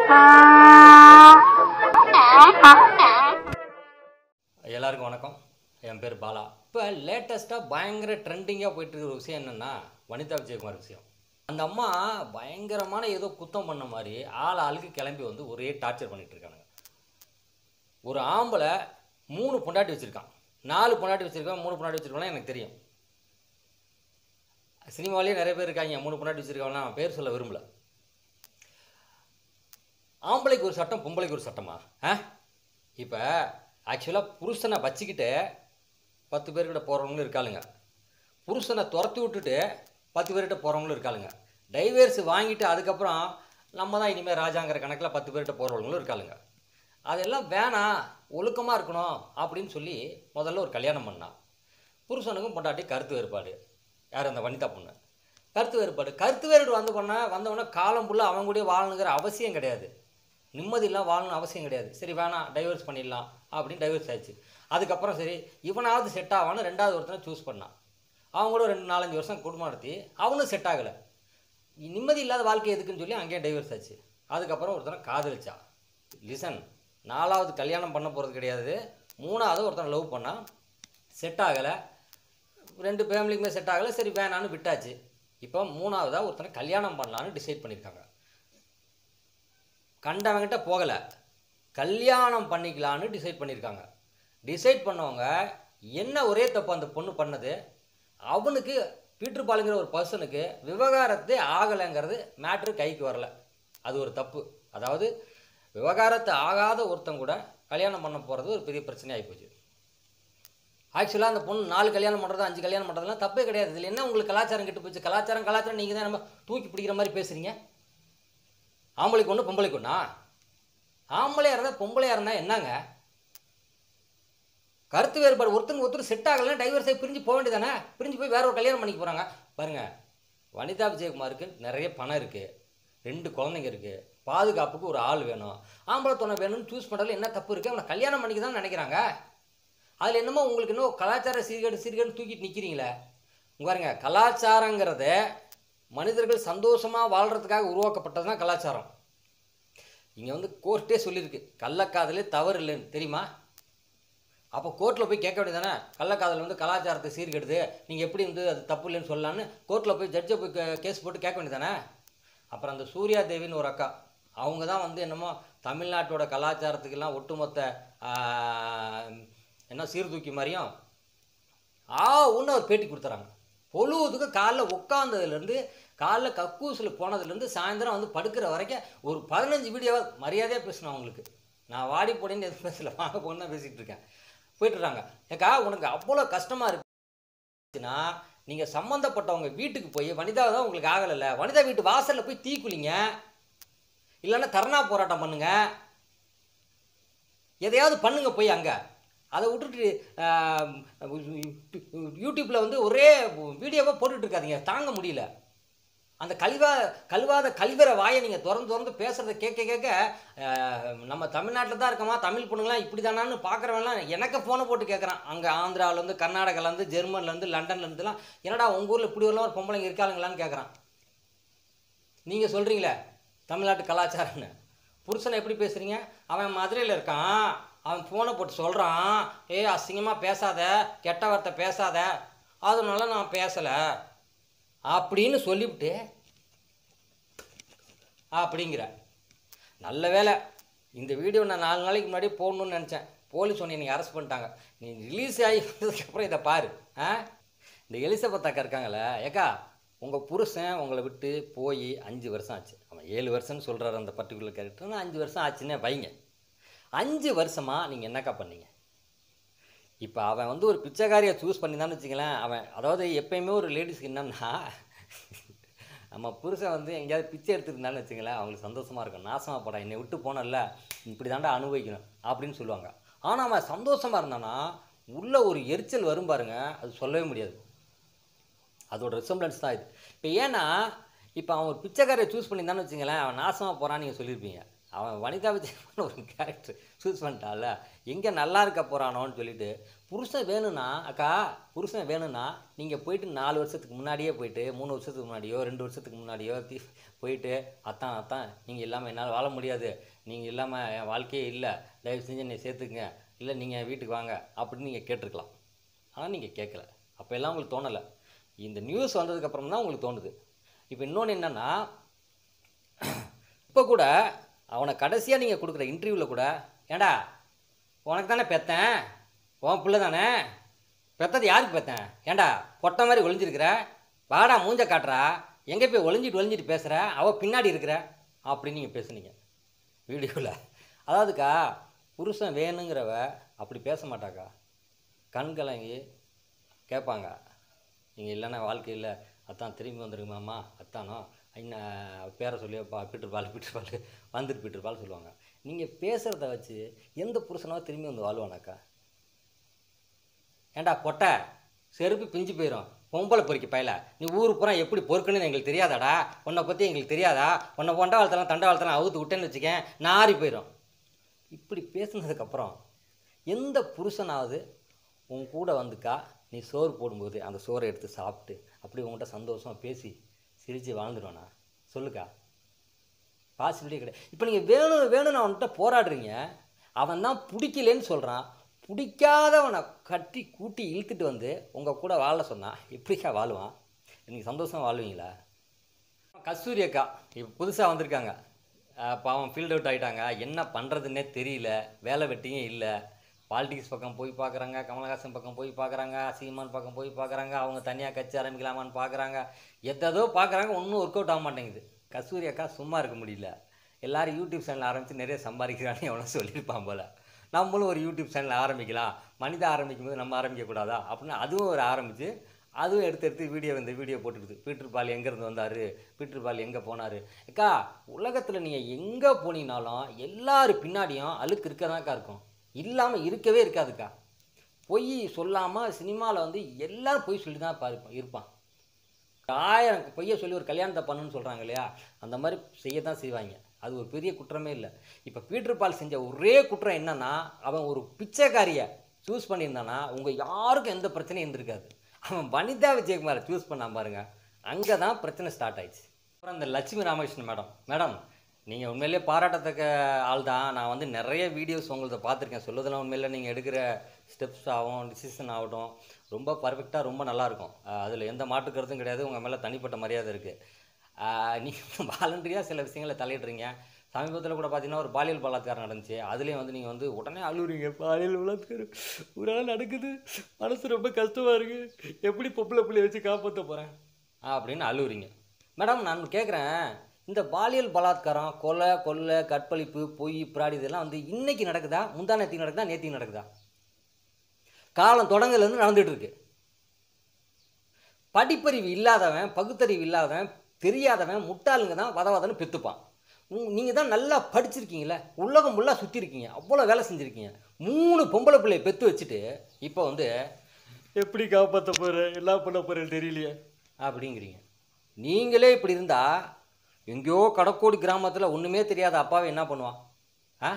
எல்லாருக்கும் வணக்கம் என் பேர் பாலா இப்போ லேட்டஸ்ட்டாக பயங்கர ட்ரெண்டிங்காக போயிட்டு இருக்கிற விஷயம் என்னென்னா வனிதா விஜயகுமார் விஷயம் அந்த அம்மா பயங்கரமான ஏதோ குத்தம் பண்ண மாதிரி ஆள் ஆளுக்கு கிளம்பி வந்து ஒரே டார்ச்சர் பண்ணிட்டு இருக்கானுங்க ஒரு ஆம்பளை மூணு பொண்டாட்டி வச்சுருக்கான் நாலு பொண்டாட்டி வச்சுருக்கான் மூணு பொண்டாட்டி வச்சுருக்கானா எனக்கு தெரியும் சினிமாலேயே நிறைய பேர் இருக்காங்க மூணு பொண்டாட்டி வச்சுருக்காங்கன்னா நான் பேர் சொல்ல விரும்பல ஆம்பளைக்கு ஒரு சட்டம் பொம்பளைக்கு ஒரு சட்டமா ஆ இப்போ ஆக்சுவலாக புருஷனை வச்சுக்கிட்டு பத்து பேர்கிட்ட போகிறவங்களும் இருக்காளுங்க புருஷனை துரத்தி விட்டுட்டு பத்து பேர்கிட்ட போகிறவங்களும் இருக்காளுங்க டைவேர்ஸ் வாங்கிட்டு அதுக்கப்புறம் நம்ம தான் இனிமேல் ராஜாங்கிற கணக்கில் பத்து பேர்கிட்ட போகிறவங்களும் இருக்காளுங்க அதெல்லாம் வேணாம் ஒழுக்கமாக இருக்கணும் அப்படின்னு சொல்லி முதல்ல ஒரு கல்யாணம் பண்ணான் புருஷனுக்கும் பொண்டாட்டி கருத்து வேறுபாடு யார் அந்த வனிதா பொண்ணு கருத்து வேறுபாடு கருத்து வேறுபாடு வந்து பண்ண வந்தவொடனே காலம் ஃபுல்லாக அவங்க கூட வாழணுங்கிற அவசியம் கிடையாது நிம்மதியெல்லாம் வாழணும் அவசியம் கிடையாது சரி வேணாம் டைவர்ஸ் பண்ணிடலாம் அப்படின்னு டைவர்ஸ் ஆயிடுச்சு அதுக்கப்புறம் சரி இவனாவது செட் ஆவான்னு ரெண்டாவது ஒருத்தனை சூஸ் பண்ணான் அவங்க கூட ரெண்டு நாலஞ்சு வருஷம் குடும்பம் நடத்தி அவனும் செட் ஆகலை நிம்மதி இல்லாத வாழ்க்கை எதுக்குன்னு சொல்லி அங்கேயும் டைவர்ஸ் ஆச்சு அதுக்கப்புறம் ஒருத்தனை காதலிச்சா லிசன் நாலாவது கல்யாணம் பண்ண போகிறது கிடையாது மூணாவது ஒருத்தனை லவ் பண்ணால் செட் ஆகலை ரெண்டு ஃபேமிலிக்குமே செட் ஆகலை சரி வேணான்னு விட்டாச்சு இப்போ மூணாவதாக ஒருத்தனை கல்யாணம் பண்ணலான்னு டிசைட் பண்ணியிருக்காங்க கண்டவங்கிட்ட போகலை கல்யாணம் பண்ணிக்கலான்னு டிசைட் பண்ணியிருக்காங்க டிசைட் பண்ணவங்க என்ன ஒரே தப்பு அந்த பொண்ணு பண்ணது அவனுக்கு பீட்டர் பாலுங்கிற ஒரு பர்சனுக்கு விவகாரத்தே ஆகலைங்கிறது மேட்ரு கைக்கு வரல அது ஒரு தப்பு அதாவது விவகாரத்து ஆகாத ஒருத்தன் கூட கல்யாணம் பண்ண போகிறது ஒரு பெரிய பிரச்சனை ஆகிப்போச்சு ஆக்சுவலாக அந்த பொண்ணு நாலு கல்யாணம் பண்ணுறது அஞ்சு கல்யாணம் பண்ணுறதுலாம் தப்பே கிடையாது இதில் என்ன உங்களுக்கு கலாச்சாரம் கெட்டு போச்சு கலாச்சாரம் கலாச்சாரம் நீங்கள் தான் நம்ம தூக்கி பிடிக்கிற மாதிரி பேசுகிறீங்க ஆம்பளைக்கு ஒன்று பொம்பளைக்கு ஒன்றா ஆம்பளையாக இருந்தால் பொம்பளையாக இருந்தால் என்னங்க கருத்து வேறுபாடு ஒருத்தருக்கு ஒருத்தர் செட் ஆகலைன்னா டைவர்ஸை பிரிஞ்சு போக வேண்டியதானே பிரிஞ்சு போய் வேற ஒரு கல்யாணம் பண்ணிக்க போகிறாங்க பாருங்க வனிதா விஜயகுமாருக்கு நிறைய பணம் இருக்குது ரெண்டு குழந்தைங்க இருக்குது பாதுகாப்புக்கு ஒரு ஆள் வேணும் ஆம்பளை துணை வேணும்னு சூஸ் பண்ணுறதுல என்ன தப்பு இருக்குது அவனை கல்யாணம் பண்ணிக்க தான் நினைக்கிறாங்க அதில் என்னமோ உங்களுக்கு இன்னும் கலாச்சார சீர்கேடு சீர்கேடு தூக்கிட்டு நிற்கிறீங்களே இங்க பாருங்க கலாச்சாரங்கிறத மனிதர்கள் சந்தோஷமாக வாழ்கிறதுக்காக உருவாக்கப்பட்டது தான் கலாச்சாரம் இங்கே வந்து கோர்ட்டே சொல்லியிருக்கு கள்ளக்காதலே தவறு இல்லைன்னு தெரியுமா அப்போ கோர்ட்டில் போய் கேட்க வேண்டியதானே கள்ளக்காதல் வந்து கலாச்சாரத்தை சீர்கெடுது நீங்கள் எப்படி வந்து அது தப்பு இல்லைன்னு சொல்லலான்னு கோர்ட்டில் போய் ஜட்ஜை போய் கேஸ் போட்டு கேட்க வேண்டியதானே அப்புறம் அந்த சூர்யா தேவின்னு ஒரு அக்கா அவங்க தான் வந்து என்னமோ தமிழ்நாட்டோட கலாச்சாரத்துக்கெல்லாம் ஒட்டுமொத்த ஆஹ், என்ன சீர்தூக்கி மாதிரியும் ஆ ஒன்று ஒரு பேட்டி கொடுத்துறாங்க பொழுதுக்கு காலைல உட்காந்ததுலேருந்து காலைல கக்கூசில் போனதுலேருந்து சாயந்தரம் வந்து படுக்கிற வரைக்கும் ஒரு பதினஞ்சு வீடியோவை மரியாதையாக பேசணும் அவங்களுக்கு நான் வாடி போடின்னு எதுவும் பேசல வாங்க போன்னு தான் பேசிகிட்டு இருக்கேன் போயிட்டுறாங்க ஏக்கா உனக்கு அவ்வளோ கஷ்டமாக இருக்குன்னா நீங்கள் சம்மந்தப்பட்டவங்க வீட்டுக்கு போய் வனிதா தான் உங்களுக்கு ஆகலைல்ல வனிதா வீட்டு வாசலில் போய் தீ குளிங்க இல்லைன்னா தர்ணா போராட்டம் பண்ணுங்க எதையாவது பண்ணுங்க போய் அங்கே அதை விட்டுட்டு ஆஹ், யூடியூப்பில் வந்து ஒரே வீடியோவாக போட்டுட்டு இருக்காதீங்க தாங்க முடியல அந்த கழிவா கழுவாத கழிவற வாயை நீங்கள் திறந்து திறந்து பேசுகிறத கேட்க கேட்க ஆஹ், நம்ம தமிழ்நாட்டில் தான் இருக்கோமா தமிழ் பொண்ணுங்களாம் இப்படி தானான்னு பார்க்குறவன்லாம் எனக்கு ஃபோனை போட்டு கேட்குறான் அங்கே ஆந்திராவிலேருந்து கர்நாடகாலேருந்து ஜெர்மன்லேருந்து லண்டன்லேருந்துலாம் என்னடா உங்கள் ஊரில் இப்படி வரலாம் ஒரு பொம்பளைங்க இருக்காளுங்களான்னு கேட்குறான் நீங்கள் சொல்கிறீங்களே தமிழ்நாட்டு கலாச்சாரம்னு புருஷனை எப்படி பேசுகிறீங்க அவன் மதுரையில் இருக்கான் அவன் ஃபோனை போட்டு சொல்கிறான் ஏய் அசிங்கமாக பேசாத கெட்ட வார்த்தை பேசாத அதனால நான் பேசலை அப்படின்னு சொல்லிவிட்டு அப்படிங்கிற நல்ல வேலை இந்த வீடியோ நான் நாலு நாளைக்கு முன்னாடி போடணும்னு நினச்சேன் போலீஸ் ஒன்று எனக்கு அரெஸ்ட் பண்ணிட்டாங்க நீ ரிலீஸ் ஆகி வந்ததுக்கப்புறம் இதை பாரு ஆ இந்த எலிசபெத் அக்கா இருக்காங்களே ஏக்கா உங்கள் புருஷன் உங்களை விட்டு போய் அஞ்சு வருஷம் ஆச்சு அவன் ஏழு வருஷம்னு சொல்கிறாரு அந்த பர்டிகுலர் கேரக்டர் நான் அஞ்சு வருஷம் ஆச்சுன்னே வைங்க அஞ்சு வருஷமாக நீங்கள் என்னக்கா பண்ணீங்க இப்போ அவன் வந்து ஒரு பிச்சைக்காரியை சூஸ் பண்ணி தான் வச்சுங்களேன் அவன் அதாவது எப்பயுமே ஒரு லேடிஸ்க்கு என்னன்னா நம்ம புருஷன் வந்து எங்கேயாவது பிச்சை எடுத்துருந்தான்னு வச்சுங்களேன் அவங்களுக்கு சந்தோஷமாக இருக்கும் நாசமாக போடா என்னை விட்டு போனல இப்படி தாண்டா அனுபவிக்கணும் அப்படின்னு சொல்லுவாங்க ஆனால் அவன் சந்தோஷமாக இருந்தானா உள்ள ஒரு எரிச்சல் வரும் பாருங்க அது சொல்லவே முடியாது அதோட ரிசம்பிளன்ஸ் தான் இது இப்போ ஏன்னா இப்போ அவன் ஒரு பிச்சைக்காரியை சூஸ் பண்ணியிருந்தான்னு வச்சுங்களேன் அவன் நாசமாக போகிறான்னு நீங்கள் சொல்லியிருப்பீங்க அவன் வனிதா விஜயமான ஒரு கேரக்டர் சூஸ் பண்ணிட்டால எங்கே நல்லா இருக்க போகிறானோன்னு சொல்லிட்டு புருஷன் வேணும்னா அக்கா புருஷன் வேணும்னா நீங்கள் போயிட்டு நாலு வருஷத்துக்கு முன்னாடியே போயிட்டு மூணு வருஷத்துக்கு முன்னாடியோ ரெண்டு வருஷத்துக்கு முன்னாடியோ தீ போயிட்டு அத்தான் அத்தான் நீங்கள் இல்லாமல் என்னால் வாழ முடியாது நீங்கள் இல்லாமல் என் வாழ்க்கையே இல்லை தயவு செஞ்சு என்னை சேர்த்துக்குங்க இல்லை நீங்கள் வீட்டுக்கு வாங்க அப்படின்னு நீங்கள் கேட்டிருக்கலாம் ஆனால் நீங்கள் கேட்கல அப்போ எல்லாம் உங்களுக்கு தோணலை இந்த நியூஸ் வந்ததுக்கப்புறம் தான் உங்களுக்கு தோணுது இப்போ இன்னொன்று என்னென்னா இப்போ கூட அவனை கடைசியாக நீங்கள் கொடுக்குற இன்டர்வியூவில் கூட ஏண்டா உனக்கு தானே பெத்தேன் உன் பிள்ளை தானே பெத்தது யாருக்கு பெத்தேன் ஏண்டா பொட்டை மாதிரி ஒளிஞ்சிருக்கிற வாடா மூஞ்ச காட்டுறா எங்கே போய் ஒளிஞ்சிட்டு ஒளிஞ்சிட்டு பேசுகிற அவள் பின்னாடி இருக்கிற அப்படின்னு நீங்கள் பேசுனீங்க வீடியோவில் அதாவதுக்கா புருஷன் வேணுங்கிறவ அப்படி பேச மாட்டாக்கா கண் கலங்கி கேட்பாங்க நீங்கள் இல்லைன்னா வாழ்க்கையில் அத்தான் திரும்பி வந்துருங்க மாமா அத்தானோ என்ன பேரை சொல்லி பா பீட்டர்பால் பீட்டர்பால் வந்துட்டு பீட்டர்பால் சொல்லுவாங்க நீங்கள் பேசுகிறத வச்சு எந்த புருஷனோ திரும்பி வந்து வாழ்வானாக்கா ஏண்டா பொட்டை செருப்பு பிஞ்சு போயிடும் பொம்பளை பொறுக்கி பயல நீ ஊர் பூரா எப்படி பொறுக்கணும்னு எங்களுக்கு தெரியாதாடா உன்னை பற்றி எங்களுக்கு தெரியாதா உன்னை பொண்டை வளர்த்தலாம் தண்டை வளர்த்தலாம் அவுத்து விட்டேன்னு வச்சுக்கேன் நாரி போயிடும் இப்படி பேசுனதுக்கப்புறம் எந்த புருஷனாவது உன் கூட வந்துக்கா நீ சோறு போடும்போது அந்த சோறை எடுத்து சாப்பிட்டு அப்படி உங்கள்கிட்ட சந்தோஷமாக பேசி சிரித்து வாழ்ந்துடுவானா சொல்லுக்கா பாசிபிலிட்டி கிடையாது இப்போ நீங்கள் வேணும் வேணும்னு அவன்கிட்ட போராடுறீங்க அவன் தான் பிடிக்கலன்னு சொல்கிறான் பிடிக்காதவனை கட்டி கூட்டி இழுத்துட்டு வந்து உங்கள் கூட வாழ சொன்னான் எப்படிக்கா வாழுவான் நீங்கள் சந்தோஷமா வாழ்வீங்களா கஸ்தூரி அக்கா இப்போ புதுசாக வந்திருக்காங்க அஹ் பாவம் ஃபீல்ட் அவுட் ஆகிட்டாங்க என்ன பண்ணுறதுன்னே தெரியல வேலை வெட்டியும் இல்லை பாலிடிக்ஸ் பக்கம் போய் பார்க்குறாங்க கமலஹாசன் பக்கம் போய் பார்க்குறாங்க சீமான் பக்கம் போய் பார்க்குறாங்க அவங்க தனியாக கட்சி ஆரம்பிக்கலாமான்னு பார்க்குறாங்க எதோ பார்க்குறாங்க ஒன்றும் ஒர்க் அவுட் ஆக மாட்டேங்குது கஸ்தூரி அக்கா சும்மா இருக்க முடியல எல்லாரும் யூடியூப் சேனல் ஆரம்பித்து நிறைய சம்பாதிக்கிறான்னு எவனோ சொல்லியிருப்பான் போல் நம்மளும் ஒரு யூடியூப் சேனல் ஆரம்பிக்கலாம் மனிதா ஆரம்பிக்கும் போது நம்ம ஆரம்பிக்கக்கூடாதா அப்படின்னு அதுவும் ஒரு ஆரம்பித்து அதுவும் எடுத்து எடுத்து வீடியோ இந்த வீடியோ போட்டுடுது பீட்டர் பால் எங்கேருந்து வந்தார் பீட்டர் பால் எங்கே போனார் அக்கா உலகத்தில் நீங்கள் எங்கே போனீங்கனாலும் எல்லார் பின்னாடியும் அழுக்கு இருக்கதாக்கா இருக்கும் இல்லாமல் இருக்கவே இருக்காதுக்கா பொய் சொல்லாமல் சினிமாவில் வந்து எல்லாரும் பொய் சொல்லி தான் பாருப்பான் இருப்பான் ஆயிரம் பொய்யை சொல்லி ஒரு கல்யாணத்தை பண்ணுன்னு சொல்கிறாங்க இல்லையா அந்த மாதிரி செய்ய தான் செய்வாங்க அது ஒரு பெரிய குற்றமே இல்லை இப்போ பீட்டர் பால் செஞ்ச ஒரே குற்றம் என்னன்னா அவன் ஒரு பிச்சைக்காரியை சூஸ் பண்ணியிருந்தானா உங்கள் யாருக்கும் எந்த பிரச்சனையும் இருந்திருக்காது அவன் வனிதா விஜயகுமாரை சூஸ் பண்ணாம பாருங்க அங்கே தான் பிரச்சனை ஸ்டார்ட் ஆயிடுச்சு அப்புறம் இந்த லட்சுமி ராமகிருஷ்ணன் மேடம் மேடம் நீங்கள் உண்மையிலேயே பாராட்டத்தக்க ஆள் தான் நான் வந்து நிறைய வீடியோஸ் உங்களத பார்த்துருக்கேன் சொல்லுதெல்லாம் உண்மையில நீங்கள் எடுக்கிற ஸ்டெப்ஸ் ஆகும் டிசிஷன் ஆகட்டும் ரொம்ப பர்ஃபெக்டாக ரொம்ப நல்லாயிருக்கும் அதில் எந்த மாற்று கருத்தும் கிடையாது உங்கள் மேலே தனிப்பட்ட மரியாதை இருக்குது நீங்கள் வாலண்டரியாக சில விஷயங்களை தலையிடுறீங்க சமீபத்தில் கூட பார்த்தீங்கன்னா ஒரு பாலியல் பலாத்காரம் நடந்துச்சு அதுலேயும் வந்து நீங்கள் வந்து உடனே அழுகுறீங்க பாலியல் பலாத்காரம் ஒரு நாள் நடக்குது மனசு ரொம்ப கஷ்டமாக இருக்குது எப்படி பொம்பளை பிள்ளைய வச்சு காப்பாற்ற போகிறேன் அப்படின்னு அழுகுறீங்க மேடம் நான் கேட்குறேன் இந்த பாலியல் பலாத்காரம் கொலை கொள்ளை கற்பழிப்பு பொய் பிராடி இதெல்லாம் வந்து இன்னைக்கு நடக்குதா முந்தா நேத்திக்கு நடக்குதா நேத்திக்கு நடக்குதா காலம் தொடங்கலேருந்து நடந்துட்டு இருக்கு படிப்பறிவு இல்லாதவன் பகுத்தறிவு இல்லாதவன் தெரியாதவன் முட்டாளுங்க தான் வத வதன்னு பெத்துப்பான் நீங்கள் தான் நல்லா படிச்சிருக்கீங்களே உலகம் ஃபுல்லாக சுற்றி இருக்கீங்க அவ்வளோ வேலை செஞ்சுருக்கீங்க மூணு பொம்பளை பிள்ளைய பெத்து வச்சுட்டு இப்போ வந்து எப்படி காப்பாற்ற போகிறேன் எல்லாம் பண்ண போகிறேன் தெரியலையே அப்படிங்கிறீங்க நீங்களே இப்படி இருந்தால் எங்கேயோ கடக்கோடி கிராமத்தில் ஒன்றுமே தெரியாத அப்பாவை என்ன பண்ணுவான் ஆ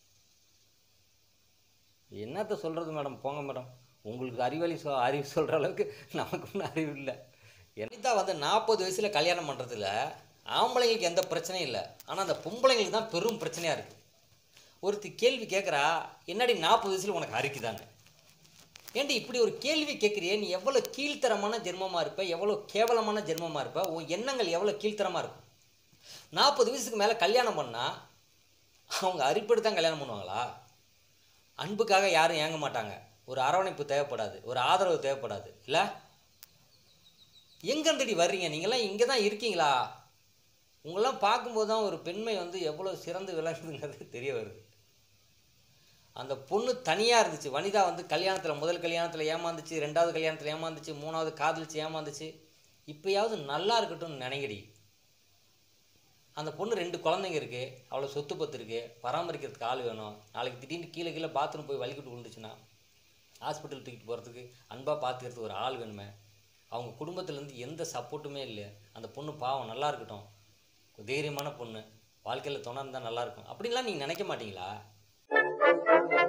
என்னத்த சொல்கிறது மேடம் போங்க மேடம் உங்களுக்கு அறிவழி சொ அறிவு சொல்கிற அளவுக்கு நமக்கு ஒன்றும் அறிவு இல்லை என்னதா வந்து நாற்பது வயசில் கல்யாணம் பண்ணுறதுல ஆம்பளைங்களுக்கு எந்த பிரச்சனையும் இல்லை ஆனால் அந்த பொம்பளைங்களுக்கு தான் பெரும் பிரச்சனையாக இருக்குது ஒருத்தி கேள்வி கேட்குறா என்னடி நாற்பது வயசில் உனக்கு அரிக்குதான்னு ஏண்டி இப்படி ஒரு கேள்வி கேட்குறியே நீ எவ்வளோ கீழ்த்தரமான ஜென்மமாக இருப்ப எவ்வளோ கேவலமான ஜென்மமாக இருப்ப உன் எண்ணங்கள் எவ்வளோ கீழ்த்தரமாக இருக்கும் நாற்பது வயசுக்கு மேலே கல்யாணம் பண்ணால் அவங்க அரிப்படி தான் கல்யாணம் பண்ணுவாங்களா அன்புக்காக யாரும் ஏங்க மாட்டாங்க ஒரு அரவணைப்பு தேவைப்படாது ஒரு ஆதரவு தேவைப்படாது இல்லை எங்கேருந்துடி வர்றீங்க நீங்களாம் இங்கே தான் இருக்கீங்களா உங்களெல்லாம் பார்க்கும்போது தான் ஒரு பெண்மை வந்து எவ்வளோ சிறந்து விளங்குதுங்கிறது தெரிய வருது அந்த பொண்ணு தனியாக இருந்துச்சு வனிதா வந்து கல்யாணத்தில் முதல் கல்யாணத்தில் ஏமாந்துச்சு ரெண்டாவது கல்யாணத்தில் ஏமாந்துச்சு மூணாவது காதலிச்சு ஏமாந்துச்சு இப்போயாவது நல்லா இருக்கட்டும்னு நினைங்கடி அந்த பொண்ணு ரெண்டு குழந்தைங்க இருக்குது அவ்வளோ சொத்து பத்து இருக்குது பராமரிக்கிறதுக்கு ஆள் வேணும் நாளைக்கு திடீர்னு கீழே கீழே பாத்ரூம் போய் வலிக்கிட்டு விழுந்துச்சுன்னா ஹாஸ்பிட்டல் தூக்கிட்டு போகிறதுக்கு அன்பாக பார்த்துக்கிறதுக்கு ஒரு ஆள் வேணுமே அவங்க குடும்பத்துலேருந்து எந்த சப்போர்ட்டுமே இல்லை அந்த பொண்ணு பாவம் நல்லா இருக்கட்டும் தைரியமான பொண்ணு வாழ்க்கையில் துணை இருந்தால் நல்லா இருக்கும் அப்படின்லாம் நீங்கள் நினைக்க மாட்டீங்களா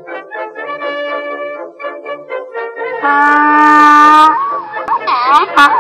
Ah.